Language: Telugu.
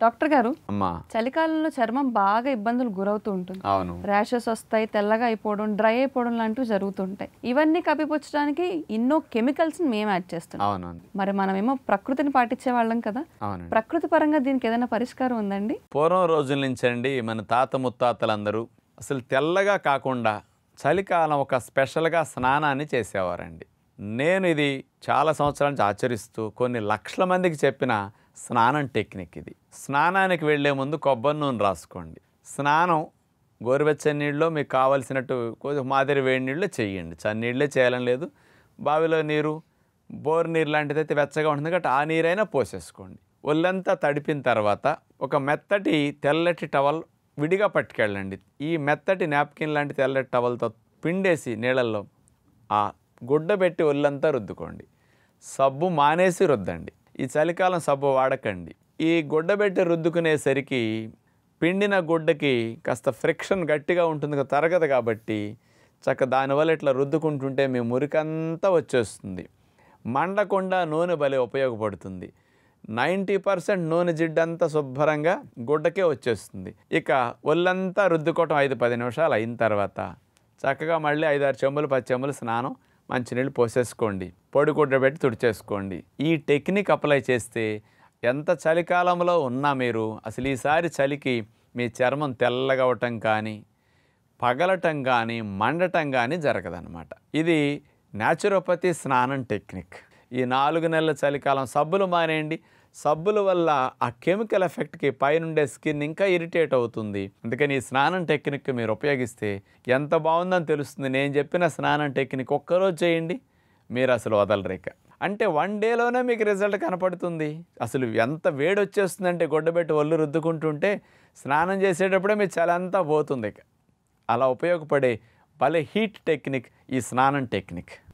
డాక్టర్ గారు అమ్మా చలికాలంలో చర్మం బాగా ఇబ్బందులు గురవుతూ ఉంటుంది అవును ర్యాషెస్ వస్తాయి తెల్లగా అయిపోవడం డ్రై అయిపోవడం లాంటివి జరుగుతుంటాయి ఇవన్నీ కప్పిపుచ్చడానికి ఎన్నో కెమికల్స్ మేము యాడ్ చేస్తున్నాం అవునండి మరి మనమేమో ప్రకృతిని పాటించే వాళ్ళం కదా అవునండి ప్రకృతి పరంగా దీనికి ఏదైనా పరిష్కారం ఉందండి పూర్వం రోజుల నుంచి అండి మన తాత ముత్తాతలందరూ అసలు తెల్లగా కాకుండా చలికాలం ఒక స్పెషల్గా స్నానాన్ని చేసేవారండి నేను ఇది చాలా సంవత్సరాల నుంచి ఆచరిస్తూ కొన్ని లక్షల మందికి చెప్పిన స్నానం టెక్నిక్ ఇది స్నానానికి వెళ్ళే ముందు కొబ్బరి నూనె రాసుకోండి స్నానం గోరువెచ్చని నీళ్ళలో మీకు కావలసినట్టు కొంచెం మాదిరి వేడి నీళ్ళు చేయండి చన్నీళ్ళే చేయాలని లేదు బావిలో నీరు బోర్ నీరు లాంటిది అయితే వెచ్చగా ఉంటుంది కాబట్టి ఆ నీరైనా పోసేసుకోండి ఒళ్ళంతా తడిపిన తర్వాత ఒక మెత్తటి తెల్లటి టవల్ విడిగా పట్టుకెళ్ళండి ఈ మెత్తటి నాప్కిన్ లాంటి తెల్లటి టవల్తో పిండేసి నీళ్ళల్లో ఆ గుడ్డ పెట్టి ఒళ్ళంతా రుద్దుకోండి సబ్బు మానేసి రుద్దండి ఈ చలికాలం సబ్బు వాడకండి ఈ గుడ్డ పెట్టి రుద్దుకునేసరికి పిండిన గుడ్డకి కాస్త ఫ్రిక్షన్ గట్టిగా ఉంటుంది కదా, తరగదు కాబట్టి చక్క దానివల్ల ఇట్లా రుద్దుకుంటుంటే మీ మురికంతా వచ్చేస్తుంది మండకుండా నూనె భలే ఉపయోగపడుతుంది నైంటీ పర్సెంట్ నూనె జిడ్డంతా శుభ్రంగా గుడ్డకే వచ్చేస్తుంది ఇక ఒళ్ళంతా రుద్దుకోవటం ఐదు పది నిమిషాలు అయిన తర్వాత చక్కగా మళ్ళీ ఐదారు చెంబులు పది చెంబులు స్నానం మంచినీళ్ళు పోసేసుకోండి పొడి గుడ్డ పెట్టి తుడిచేసుకోండి ఈ టెక్నిక్ అప్లై చేస్తే ఎంత చలికాలంలో ఉన్నా మీరు అసలు ఈసారి చలికి మీ చర్మం తెల్లగా అవటం కానీ పగలటం కానీ మండటం కానీ జరగదన్నమాట ఇది న్యాచురోపతి స్నానం టెక్నిక్ ఈ నాలుగు నెలల చలికాలం సబ్బులు మానేయండి సబ్బుల వల్ల ఆ కెమికల్ ఎఫెక్ట్కి పైనుండే స్కిన్ ఇంకా ఇరిటేట్ అవుతుంది అందుకని ఈ స్నానం టెక్నిక్ మీరు ఉపయోగిస్తే ఎంత బాగుందని తెలుస్తుంది నేను చెప్పిన స్నానం టెక్నిక్ ఒక్కరోజు చేయండి మీరు అసలు వదలరేక అంటే వన్ డేలోనే మీకు రిజల్ట్ కనపడుతుంది అసలు ఎంత వేడి వచ్చేస్తుందంటే గొడ్డబెట్టి ఒళ్ళు రుద్దుకుంటుంటే స్నానం చేసేటప్పుడే మీ చలంతా పోతుంది ఇక అలా ఉపయోగపడే భలే హీట్ టెక్నిక్ ఈ స్నానం టెక్నిక్